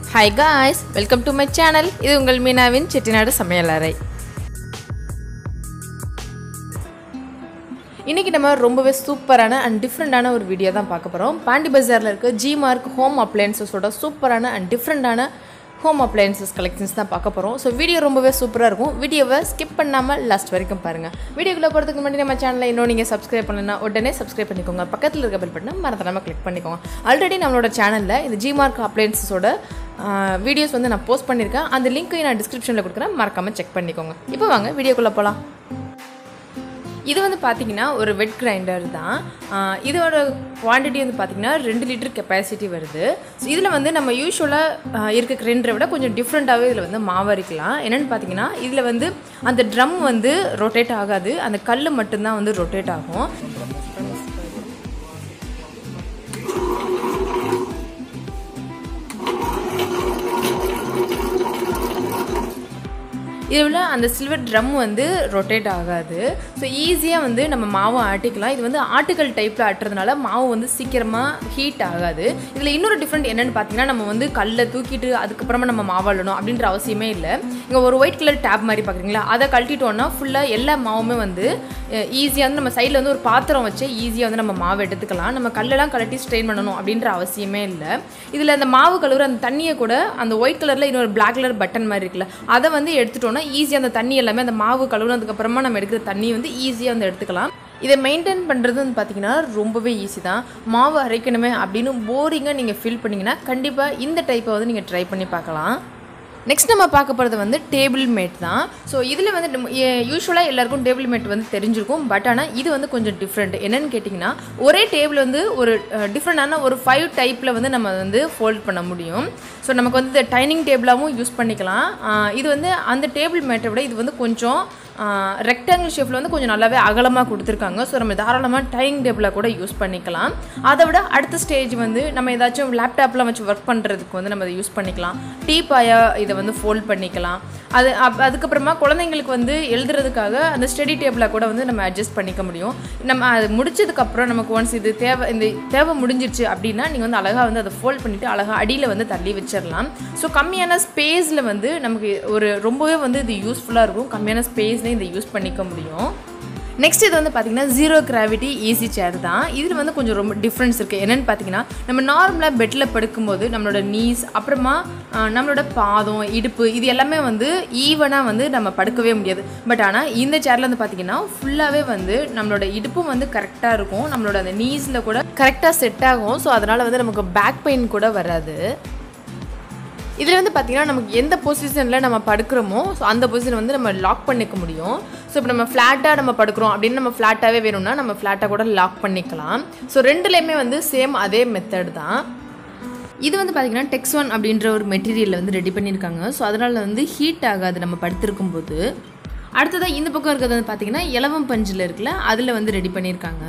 hi guys welcome to my channel இது உங்கள் மீனாவின் செட்டிநாடு சமையலறை இன்றைக்கி நம்ம ரொம்பவே சூப்பரான அண்ட் டிஃப்ரெண்ட்டான ஒரு வீடியோ தான் பார்க்க போகிறோம் பாண்டி பஜாரில் இருக்க ஜி மார்க் ஹோம் அப்ளையன்சஸோட சூப்பரான அண்ட் டிஃப்ரெண்ட்டான ஹோம் அப்ளையன்சஸ் கலெக்ஷன்ஸ் தான் பார்க்க போகிறோம் ஸோ வீடியோ ரொம்பவே சூப்பராக இருக்கும் வீடியோவை ஸ்கிப் பண்ணாமல் லாஸ்ட் வரைக்கும் பாருங்கள் வீடியோக்குள்ளே போகிறதுக்கு முன்னாடி நம்ம சேனலை இன்னும் நீங்கள் சப்ஸ்கிரைப் பண்ணலன்னா உடனே சப்ஸ்கிரைப் பண்ணிக்கோங்க பக்கத்தில் இருக்க பெல் பட்டனை மறந்துடாமல் கிளிக் பண்ணிக்கோங்க ஆல்ரெடி நம்மளோட சேனலில் இந்த ஜி மார்க் அப்ளையன்சஸோட வீடியோஸ் வந்து நான் போஸ்ட் பண்ணியிருக்கேன் அந்த லிங்க்கையும் நான் டிஸ்கிரிப்ஷனில் கொடுக்குறேன் மறக்காமல் செக் பண்ணிக்கோங்க இப்போ வாங்க வீடியோக்குள்ளே போகலாம் இது வந்து பார்த்தீங்கன்னா ஒரு வெட் கிரைண்டர் தான் ஆஹ் இதோட குவான்டிட்டி வந்து பார்த்தீங்கன்னா ரெண்டு லிட்டர் கெப்பாசிட்டி வருது ஸோ இதில் வந்து நம்ம யூஸ்வலாக இருக்க கிரைண்டரை விட கொஞ்சம் டிஃப்ரெண்ட்டாகவே இதில் வந்து மாவு அரைக்கலாம் என்னென்னு பார்த்தீங்கன்னா இதில் வந்து அந்த ட்ரம் வந்து ரொட்டேட் ஆகாது அந்த கல் மட்டும்தான் வந்து ரொட்டேட் ஆகும் இதில் அந்த சில்வர் ட்ரம் வந்து ரொட்டேட் ஆகாது ஸோ ஈஸியாக வந்து நம்ம மாவு ஆட்டிக்கலாம் இது வந்து ஆட்டுக்கல் டைப்பில் ஆட்டுறதுனால மாவு வந்து சீக்கிரமாக ஹீட் ஆகாது இதில் இன்னொரு டிஃப்ரெண்ட் என்னென்னு பார்த்தீங்கன்னா நம்ம வந்து கல்லை தூக்கிட்டு அதுக்கப்புறமா நம்ம மாவு அள்ளணும் அப்படின்ற அவசியமே இல்லை இங்கே ஒரு ஒயிட் கலர் டேப் மாதிரி பார்க்குறீங்களா அதை கழட்டிட்டோன்னா ஃபுல்லாக எல்லா மாவுமே வந்து ஈஸியாக வந்து நம்ம சைடில் வந்து ஒரு பாத்திரம் வச்சு ஈஸியாக வந்து நம்ம மாவு எடுத்துக்கலாம் நம்ம கல்லெல்லாம் கழட்டி ஸ்ட்ரெயின் பண்ணணும் அப்படின்ற அவசியமே இல்லை இதில் அந்த மாவு கழுவுற அந்த தண்ணியை கூட அந்த ஒயிட் கலரில் இன்னொரு பிளாக் கலர் பட்டன் மாதிரி இருக்குல்ல அதை வந்து எடுத்துட்டோன்னா ஈஸியாக அந்த தண்ணி எல்லாமே அந்த மாவு கழுவுனதுக்கப்புறமா நம்ம எடுக்கிற தண்ணி வந்து ஈஸியாக வந்து எடுத்துக்கலாம் இதை மெயின்டைன் பண்ணுறது வந்து பார்த்திங்கன்னா ரொம்பவே ஈஸி தான் மாவு அரைக்கணுமே அப்படின்னு போரிங்காக நீங்கள் ஃபீல் பண்ணிங்கன்னா கண்டிப்பாக இந்த டைப்பை வந்து நீங்கள் ட்ரை பண்ணி பார்க்கலாம் நெக்ஸ்ட் நம்ம பார்க்க போகிறது வந்து டேபிள் மேட் தான் ஸோ இதில் வந்து யூஸ்வலாக எல்லாருக்கும் டேபிள் மேட் வந்து தெரிஞ்சிருக்கும் பட் ஆனால் இது வந்து கொஞ்சம் டிஃப்ரெண்ட் என்னென்னு கேட்டிங்கன்னா ஒரே டேபிள் வந்து ஒரு டிஃப்ரெண்டான ஒரு ஃபைவ் டைப்பில் வந்து நம்ம வந்து ஃபோல்ட் பண்ண முடியும் ஸோ நமக்கு வந்து டைனிங் டேபிளாகவும் யூஸ் பண்ணிக்கலாம் இது வந்து அந்த டேபிள் மேட்டை விட இது வந்து கொஞ்சம் ரெக்டாங்கிள் ஷேப்பில் வந்து கொஞ்சம் நல்லாவே அகலமாக கொடுத்துருக்காங்க ஸோ நம்ம தாராளமாக டைனிங் டேபிளாக கூட யூஸ் பண்ணிக்கலாம் அதை விட அடுத்த ஸ்டேஜ் வந்து நம்ம ஏதாச்சும் லேப்டாப்லாம் வச்சு ஒர்க் பண்ணுறதுக்கு வந்து நம்ம அதை யூஸ் பண்ணிக்கலாம் டீ பாயா இதை வந்து ஃபோல்ட் பண்ணிக்கலாம் அது அப் அதுக்கப்புறமா குழந்தைங்களுக்கு வந்து எழுதுறதுக்காக அந்த ஸ்டடி டேபிளாக கூட வந்து நம்ம அட்ஜஸ்ட் பண்ணிக்க முடியும் நம்ம அது முடிச்சதுக்கப்புறம் நமக்கு ஒன்ஸ் இது தேவை இந்த தேவை முடிஞ்சிருச்சு அப்படின்னா நீங்கள் வந்து அழகாக வந்து அதை ஃபோல்ட் பண்ணிவிட்டு அழகாக அடியில் வந்து தள்ளி வச்சிடலாம் ஸோ கம்மியான ஸ்பேஸில் வந்து நமக்கு ஒரு ரொம்பவே வந்து இது யூஸ்ஃபுல்லாக இருக்கும் கம்மியான ஸ்பேஸ்லேயும் இதை யூஸ் பண்ணிக்க முடியும் நெக்ஸ்ட் இது வந்து பார்த்திங்கன்னா ஜீரோ கிராவிட்டி ஈஸி சேர் தான் இதில் வந்து கொஞ்சம் ரொம்ப டிஃப்ரென்ஸ் இருக்குது என்னென்னு பார்த்தீங்கன்னா நம்ம நார்மலாக பெட்டில் படுக்கும்போது நம்மளோட நீஸ் அப்புறமா நம்மளோட பாதம் இடுப்பு இது எல்லாமே வந்து ஈவனாக வந்து நம்ம படுக்கவே முடியாது பட் ஆனால் இந்த சேரில் வந்து பார்த்திங்கன்னா ஃபுல்லாகவே வந்து நம்மளோட இடுப்பும் வந்து கரெக்டாக இருக்கும் நம்மளோட அந்த நீஸில் கூட கரெக்டாக செட் ஆகும் ஸோ அதனால் வந்து நமக்கு பேக் பெயின் கூட வராது இதில் வந்து பார்த்திங்கன்னா நமக்கு எந்த பொசிஷனில் நம்ம படுக்கிறோமோ ஸோ அந்த பொசிஷன் வந்து நம்ம லாக் பண்ணிக்க முடியும் ஸோ இப்போ நம்ம ஃப்ளாட்டாக நம்ம படுக்கிறோம் அப்படின்னு நம்ம ஃப்ளாட்டாகவே வேணும்னா நம்ம ஃப்ளாட்டாக கூட லாக் பண்ணிக்கலாம் ஸோ ரெண்டுலேயுமே வந்து சேம் அதே மெத்தட் தான் இது வந்து பார்த்திங்கன்னா டெக்ஸான் அப்படின்ற ஒரு மெட்டீரியலில் வந்து ரெடி பண்ணியிருக்காங்க ஸோ அதனால் வந்து ஹீட் ஆகாது நம்ம படுத்திருக்கும் போது அடுத்ததாக இந்த பக்கம் இருக்கிறது வந்து பார்த்திங்கன்னா இலவம் பஞ்சில் இருக்குல்ல அதில் வந்து ரெடி பண்ணியிருக்காங்க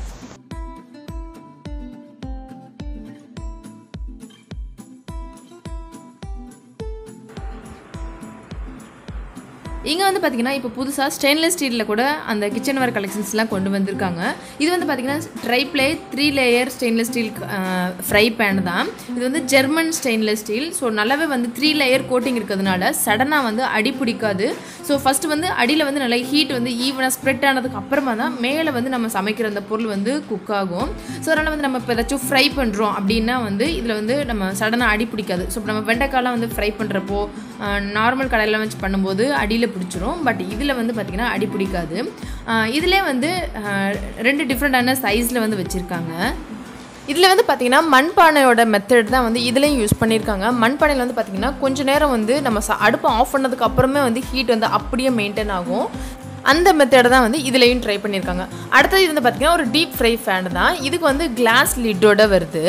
இங்கே வந்து பார்த்திங்கன்னா இப்போ புதுசாக ஸ்டெயின்லெஸ் ஸ்டீலில் கூட அந்த கிச்சன் வேர் கலெக்ஷன்ஸ்லாம் கொண்டு வந்திருக்காங்க இது வந்து பார்த்திங்கன்னா tri ply three layer stainless steel fry pan தான் இது வந்து ஜெர்மன் ஸ்டெயின்லெஸ் ஸ்டீல் ஸோ நல்லாவே வந்து த்ரீ லேயர் கோட்டிங் இருக்கிறதுனால சடனாக வந்து அடி பிடிக்காது ஸோ ஃபஸ்ட்டு வந்து அடியில் வந்து நல்லா ஹீட் வந்து ஈவனாக ஸ்ப்ரெட் ஆனதுக்கு அப்புறமா தான் மேலே வந்து நம்ம சமைக்கிற அந்த பொருள் வந்து குக் ஆகும் ஸோ அதனால் வந்து நம்ம இப்போ ஏதாச்சும் ஃப்ரை பண்ணுறோம் அப்படின்னா வந்து இதில் வந்து நம்ம சடனாக அடி பிடிக்காது ஸோ இப்போ நம்ம வெண்டைக்காலாம் வந்து ஃப்ரை பண்ணுறப்போ நார்மல் கடையில் வச்சு பண்ணும்போது அடியில் பிடிச்சிரும் பட் இதில் வந்து பார்த்திங்கன்னா அடி பிடிக்காது இதிலே வந்து ரெண்டு டிஃப்ரெண்ட்டான சைஸில் வந்து வச்சுருக்காங்க இதில் வந்து பார்த்திங்கன்னா மண்பானையோட மெத்தட் தான் வந்து இதுலேயும் யூஸ் பண்ணியிருக்காங்க மண்பானையில் வந்து பார்த்திங்கன்னா கொஞ்சம் நேரம் வந்து நம்ம ச அடுப்பை ஆஃப் பண்ணதுக்கு அப்புறமே வந்து ஹீட் வந்து அப்படியே மெயின்டைன் ஆகும் அந்த மெத்தடை தான் வந்து இதுலேயும் ட்ரை பண்ணியிருக்காங்க அடுத்தது இது வந்து பார்த்திங்கன்னா ஒரு டீப் ஃப்ரை ஃபேன் தான் இதுக்கு வந்து கிளாஸ் லிட்டோட வருது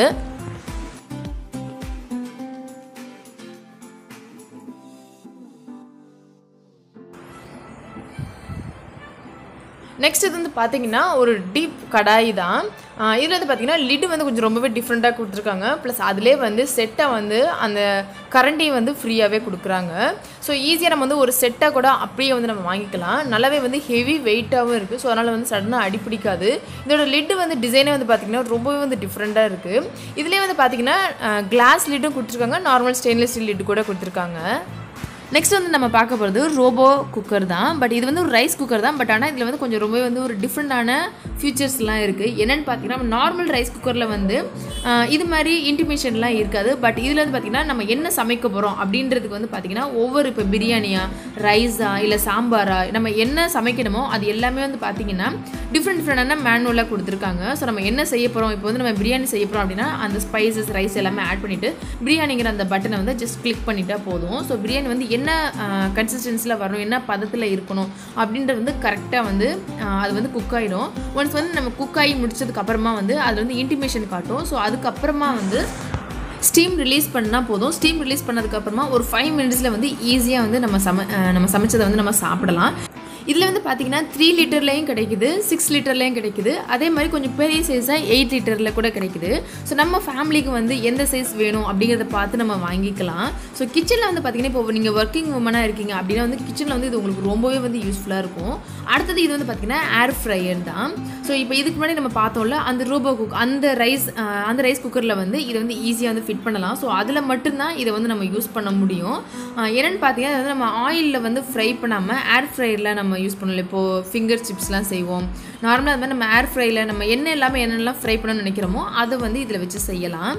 நெக்ஸ்ட் இது வந்து பார்த்தீங்கன்னா ஒரு டீப் கடாய் தான் இதில் வந்து பார்த்தீங்கன்னா லிட் வந்து கொஞ்சம் ரொம்பவே டிஃப்ரெண்ட்டாக கொடுத்துருக்காங்க ப்ளஸ் அதிலே வந்து செட்டை வந்து அந்த கரண்டையும் வந்து ஃப்ரீயாகவே கொடுக்குறாங்க ஸோ ஈஸியாக நம்ம வந்து ஒரு செட்டை கூட அப்படியே வந்து நம்ம வாங்கிக்கலாம் நல்லாவே வந்து ஹெவி வெயிட்டாகவும் இருக்குது ஸோ அதனால் வந்து சடனாக அடிப்பிடிக்காது இதோட லிட்டு வந்து டிசைனே வந்து பார்த்திங்கன்னா ரொம்பவே வந்து டிஃப்ரெண்ட்டாக இருக்குது இதுலேயே வந்து பார்த்திங்கன்னா கிளாஸ் லிட்டும் கொடுத்துருக்காங்க நார்மல் ஸ்டெயின்லெஸ் ஸ்டீல் லிட்டு கூட கொடுத்துருக்காங்க நெக்ஸ்ட் வந்து நம்ம பார்க்க போகிறது ரோபோ குக்கர் தான் பட் இது வந்து ஒரு ரைஸ் குக்கர் தான் பட் ஆனால் இதில் வந்து கொஞ்சம் ரொம்பவே வந்து ஒரு டிஃப்ரெண்ட்டான ஃபியூச்சர்ஸ்லாம் இருக்குது என்னென்னு பார்த்தீங்கன்னா நார்மல் ரைஸ் குக்கரில் வந்து ஆஹ், இது மாதிரி இன்டிமேஷன்லாம் இருக்காது பட் இதில் வந்து பார்த்திங்கன்னா நம்ம என்ன சமைக்க போகிறோம் அப்படின்றதுக்கு வந்து பார்த்திங்கன்னா ஒவ்வொரு இப்போ பிரியாணியா ரைஸா இல்லை சாம்பாரா நம்ம என்ன சமைக்கணுமோ அது எல்லாமே வந்து பார்த்திங்கன்னா டிஃப்ரெண்ட் டிஃப்ரெண்டான மேனுவலாக கொடுத்துருக்காங்க ஸோ நம்ம என்ன செய்ய போகிறோம் இப்போ வந்து நம்ம பிரியாணி செய்ய போகிறோம் அப்படின்னா அந்த ஸ்பைசஸ் ரைஸ் எல்லாமே ஆட் பண்ணிவிட்டு பிரியாணிங்கிற அந்த பட்டனை வந்து ஜஸ்ட் கிளிக் பண்ணிட்டா போதும் ஸோ பிரியாணி வந்து என்ன கன்சிஸ்டன்சியில் வரணும் என்ன பதத்தில் இருக்கணும் அப்படின்றது வந்து கரெக்டாக வந்து ஆஹ், அது வந்து குக் ஆகிடும் ஒன்ஸ் வந்து நம்ம குக் ஆகி முடிச்சதுக்கு அப்புறமா வந்து அதில் வந்து இன்டிமேஷன் காட்டும் ஸோ அதுக்கப்புறமா வந்து ஸ்டீம் ரிலீஸ் பண்ணால் போதும் ஸ்டீம் ரிலீஸ் பண்ணதுக்கப்புறமா ஒரு ஃபைவ் மினிட்ஸில் வந்து ஈஸியாக வந்து நம்ம சம அஹ் நம்ம சமைச்சதை வந்து நம்ம சாப்பிடலாம் இதில் வந்து பார்த்தீங்கன்னா த்ரீ லிட்டர்லேயும் கிடைக்குது சிக்ஸ் லிட்டர்லேயும் கிடைக்குது அதே மாதிரி கொஞ்சம் பெரிய சைஸாக எயிட் லிட்டரில் கூட கிடைக்குது ஸோ நம்ம ஃபேமிலிக்கு வந்து எந்த சைஸ் வேணும் அப்படிங்கிறத பார்த்து நம்ம வாங்கிக்கலாம் ஸோ கிச்சனில் வந்து பார்த்தீங்கன்னா இப்போ நீங்கள் ஒர்க்கிங் உமனாக இருக்கீங்க அப்படின்னா வந்து கிச்சனில் வந்து இது உங்களுக்கு ரொம்பவே வந்து யூஸ்ஃபுல்லாக இருக்கும் அடுத்தது இது வந்து பார்த்தீங்கன்னா ஏர் ஃப்ரையர் தான் ஸோ இப்போ இதுக்கு முன்னாடி நம்ம பார்த்தோம்ல அந்த ரூபோ குக் அந்த ரைஸ் அந்த ரைஸ் குக்கரில் வந்து இதை வந்து ஈஸியாக வந்து ஃபிட் பண்ணலாம் ஸோ அதில் மட்டும்தான் இதை வந்து நம்ம யூஸ் பண்ண முடியும் ஆஹ் என்னன்னு பார்த்தீங்கன்னா அது வந்து நம்ம ஆயிலில் வந்து ஃப்ரை பண்ணாமல் ஏர் ஃப்ரையரில் நம்ம யூஸ் பண்ணல இப்போது ஃபிங்கர் சிப்ஸ்லாம் செய்வோம் நார்மலாக அது மாதிரி நம்ம ஏர் ஃப்ரையில் நம்ம என்ன இல்லாமல் என்னென்னலாம் ஃப்ரை பண்ணணும்னு நினைக்கிறோமோ அதை வந்து இதில் வச்சு செய்யலாம்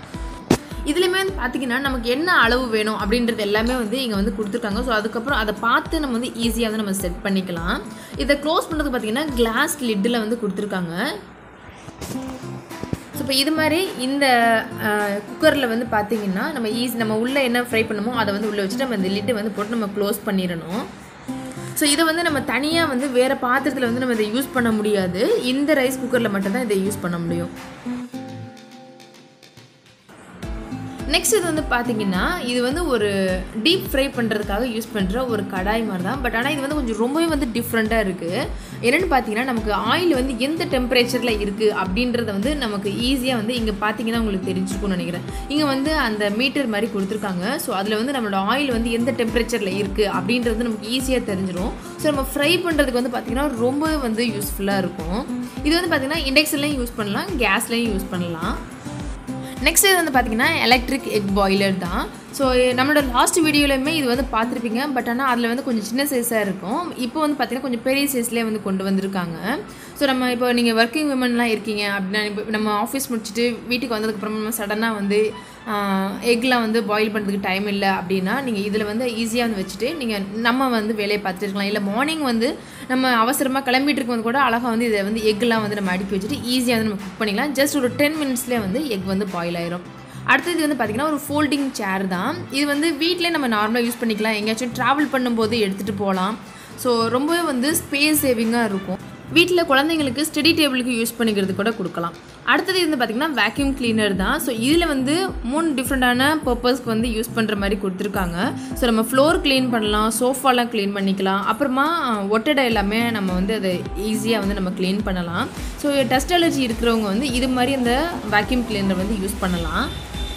இதுலையுமே வந்து பார்த்தீங்கன்னா நமக்கு என்ன அளவு வேணும் அப்படின்றது எல்லாமே வந்து இங்கே வந்து கொடுத்துருக்காங்க ஸோ அதுக்கப்புறம் அதை பார்த்து நம்ம வந்து ஈஸியாக வந்து நம்ம செட் பண்ணிக்கலாம் இதை க்ளோஸ் பண்ணுறதுக்கு பார்த்தீங்கன்னா கிளாஸ் லிட்டில் வந்து கொடுத்துருக்காங்க ஸோ இப்போ இது மாதிரி இந்த குக்கரில் வந்து பார்த்தீங்கன்னா நம்ம ஈஸி நம்ம உள்ளே என்ன ஃப்ரை பண்ணுமோ அதை வந்து உள்ளே வச்சுட்டு நம்ம இந்த லிட்டு வந்து போட்டு நம்ம க்ளோஸ் பண்ணிடணும் ஸோ இதை வந்து நம்ம தனியாக வந்து வேறு பாத்திரத்தில் வந்து நம்ம இதை யூஸ் பண்ண முடியாது இந்த ரைஸ் குக்கரில் மட்டும்தான் இதை யூஸ் பண்ண முடியும் நெக்ஸ்ட் இது வந்து பார்த்தீங்கன்னா இது வந்து ஒரு டீப் ஃப்ரை பண்ணுறதுக்காக யூஸ் பண்ணுற ஒரு கடாய் மாதிரி தான் பட் ஆனால் இது வந்து கொஞ்சம் ரொம்பவே வந்து டிஃப்ரெண்ட்டாக இருக்குது என்னென்னு பார்த்தீங்கன்னா நமக்கு ஆயில் வந்து எந்த டெம்பரேச்சரில் இருக்குது அப்படின்றத வந்து நமக்கு ஈஸியாக வந்து இங்கே பார்த்தீங்கன்னா உங்களுக்கு தெரிஞ்சுக்கும்னு நினைக்கிறேன் இங்கே வந்து அந்த மீட்டர் மாதிரி கொடுத்துருக்காங்க ஸோ அதில் வந்து நம்மளோட ஆயில் வந்து எந்த டெம்பரேச்சரில் இருக்குது அப்படின்றது நமக்கு ஈஸியாக தெரிஞ்சிடும் ஸோ நம்ம ஃப்ரை பண்ணுறதுக்கு வந்து பார்த்திங்கன்னா ரொம்பவே வந்து யூஸ்ஃபுல்லாக இருக்கும் இது வந்து பார்த்திங்கன்னா இண்டக்ஷன்லையும் யூஸ் பண்ணலாம் கேஸ்லையும் யூஸ் பண்ணலாம் நெக்ஸ்ட் இது வந்து பார்த்தீங்கன்னா எலக்ட்ரிக் எக் பாய்லர் தான் ஸோ நம்மளோட லாஸ்ட் வீடியோலையுமே இது வந்து பார்த்துருப்பீங்க பட் ஆனால் அதில் வந்து கொஞ்சம் சின்ன சைஸாக இருக்கும் இப்போ வந்து பார்த்தீங்கன்னா கொஞ்சம் பெரிய சைஸ்லேயே வந்து கொண்டு வந்திருக்காங்க ஸோ நம்ம இப்போ நீங்கள் ஒர்க்கிங் விமன்லாம் இருக்கீங்க அப்படின்னா இப்போ நம்ம ஆஃபீஸ் முடிச்சுட்டு வீட்டுக்கு வந்ததுக்கப்புறமா நம்ம சடனாக வந்து எக்லாம் வந்து பாயில் பண்ணுறதுக்கு டைம் இல்லை அப்படின்னா நீங்கள் இதில் வந்து ஈஸியாக வந்து வச்சுட்டு நீங்கள் நம்ம வந்து வேலையை பார்த்துருக்கலாம் இல்லை மார்னிங் வந்து நம்ம அவசரமாக கிளம்பிட்டு இருக்கும்போது கூட அழகாக வந்து இதை வந்து எக்லாம் வந்து நம்ம அடுக்கி வச்சுட்டு ஈஸியாக வந்து நம்ம குக் பண்ணிக்கலாம் ஜஸ்ட் ஒரு டென் மினிட்ஸ்லேயே வந்து எக் வந்து பாயில் ஆயிரும் அடுத்தது வந்து பார்த்திங்கன்னா ஒரு ஃபோல்டிங் சேர் தான் இது வந்து வீட்டிலே நம்ம நார்மலாக யூஸ் பண்ணிக்கலாம் எங்கேயாச்சும் ட்ராவல் பண்ணும்போது எடுத்துகிட்டு போகலாம் ஸோ ரொம்பவே வந்து ஸ்பேஸ் சேவிங்காக இருக்கும் வீட்டில் குழந்தைங்களுக்கு ஸ்டடி டேபிளுக்கு யூஸ் பண்ணிக்கிறது கூட கொடுக்கலாம் அடுத்தது வந்து பார்த்திங்கன்னா வேக்யூம் கிளீனர் தான் ஸோ இதில் வந்து மூணு டிஃப்ரெண்ட்டான பர்பஸ்க்கு வந்து யூஸ் பண்ணுற மாதிரி கொடுத்துருக்காங்க ஸோ நம்ம ஃப்ளோர் க்ளீன் பண்ணலாம் சோஃபாலாம் க்ளீன் பண்ணிக்கலாம் அப்புறமா ஒட்டடை எல்லாமே நம்ம வந்து அதை ஈஸியாக வந்து நம்ம க்ளீன் பண்ணலாம் ஸோ டஸ்ட் அலர்ஜி இருக்கிறவங்க வந்து இது மாதிரி அந்த வேக்யூம் கிளீனர் வந்து யூஸ் பண்ணலாம்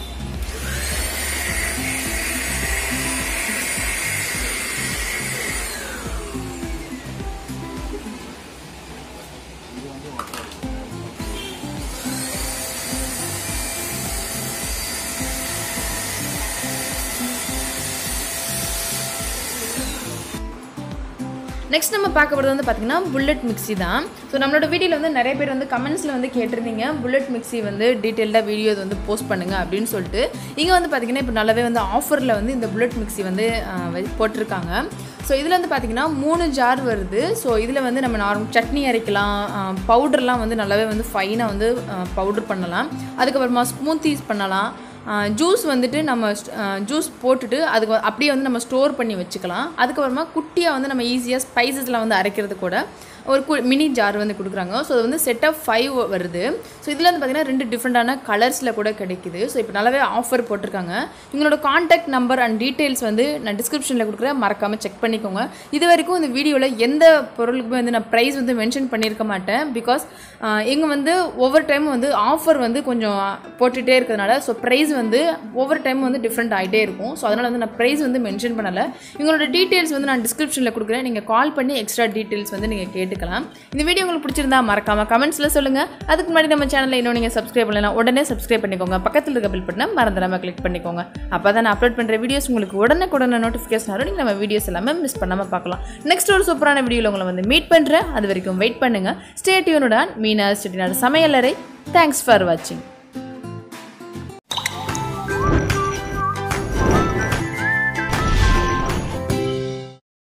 நெக்ஸ்ட் நம்ம பார்க்க போகிறது வந்து பார்த்திங்கன்னா புல்லட் மிக்ஸி தான் ஸோ நம்மளோட வீடியோவில் வந்து நிறைய பேர் வந்து கமெண்ட்ஸில் வந்து கேட்டிருந்தீங்க புல்லட் மிக்ஸி வந்து டீட்டெயில்டாக வீடியோ வந்து போஸ்ட் பண்ணுங்க அப்படின்னு சொல்லிட்டு இங்கே வந்து பார்த்திங்கன்னா இப்போ நல்லாவே வந்து ஆஃபரில் வந்து இந்த புல்லட் மிக்ஸி வந்து ஆஹ், வை- போட்டிருக்காங்க ஸோ இதில் வந்து பார்த்திங்கன்னா மூணு ஜார் வருது ஸோ இதில் வந்து நம்ம நார்மல் சட்னி அரைக்கலாம் பவுடர்லாம் வந்து நல்லாவே வந்து ஃபைனாக வந்து பவுடர் பண்ணலாம் அதுக்கப்புறமா ஸ்மூத்தீஸ் பண்ணலாம் ஜூஸ் வந்துட்டு நம்ம ஜூஸ் போட்டுட்டு அதுக்கு வ- அப்படியே வந்து நம்ம ஸ்டோர் பண்ணி வச்சுக்கலாம் அதுக்கப்புறமா குட்டியாக வந்து நம்ம ஈஸியாக ஸ்பைசஸ்லாம் வந்து அரைக்கிறது கூட ஒரு கு மினி ஜார் வந்து கொடுக்குறாங்க ஸோ அது வந்து செட் ஆஃப் ஃபைவ் வருது ஸோ இதில் வந்து பார்த்தீங்கன்னா ரெண்டு டிஃப்ரெண்ட்டான கலர்ஸில் கூட கிடைக்குது ஸோ இப்போ நல்லாவே ஆஃபர் போட்டிருக்காங்க இவங்களோட காண்டாக்ட் நம்பர் அண்ட் டீட்டெயில்ஸ் வந்து நான் டிஸ்கிரிப்ஷனில் கொடுக்குறேன் மறக்காமல் செக் பண்ணிக்கோங்க இது வரைக்கும் இந்த வீடியோவில் எந்த பொருளுக்குமே வந்து நான் ப்ரைஸ் வந்து மென்ஷன் பண்ணியிருக்க மாட்டேன் பிகாஸ் இங்கே வந்து ஒவ்வொரு டைம் வந்து ஆஃபர் வந்து கொஞ்சம் போட்டுகிட்டே இருக்கிறதுனால ஸோ ப்ரைஸ் வந்து ஒவ்வொரு டைம் வந்து டிஃப்ரெண்ட் ஆகிட்டே இருக்கும் ஸோ அதனால் வந்து நான் ப்ரைஸ் வந்து மென்ஷன் பண்ணலை இவங்களோட டீட்டெயில்ஸ் வந்து நான் டிஸ்கிரிப்ஷனில் கொடுக்குறேன் நீங்கள் கால் பண்ணி எக்ஸ்ட்ரா டீட்டெயில்ஸ் வந்து நீங்கள் கேட்டுக்கலாம் இந்த வீடியோ உங்களுக்கு பிடிச்சிருந்தா மறக்காமல் கமெண்ட்ஸில் சொல்லுங்கள் அதுக்கு முன்னாடி நம்ம சேனலில் இன்னும் நீங்கள் சப்ஸ்கிரைப் பண்ணலாம் உடனே சப்ஸ்கிரைப் பண்ணிக்கோங்க பக்கத்தில் இருக்க பில் பட்டனை மறந்துடாமல் கிளிக் பண்ணிக்கோங்க அப்போ தான் நான் அப்லோட் பண்ணுற வீடியோஸ் உங்களுக்கு உடனே நோட்டிஃபிகேஷன் வரும் நீங்கள் நம்ம வீடியோஸ் எல்லாமே மிஸ் பண்ணாமல் பார்க்கலாம் நெக்ஸ்ட் ஒரு சூப்பரான வீடியோவில் உங்களை வந்து மீட் பண்ணுறேன் அது வரைக்கும் வெயிட் பண்ணுங்கள் ஸ்டேட்யூனுடன் மீனா ஸ்டேட்டினார் சமையலறை தேங்க்ஸ் ஃபார் வாட்சிங்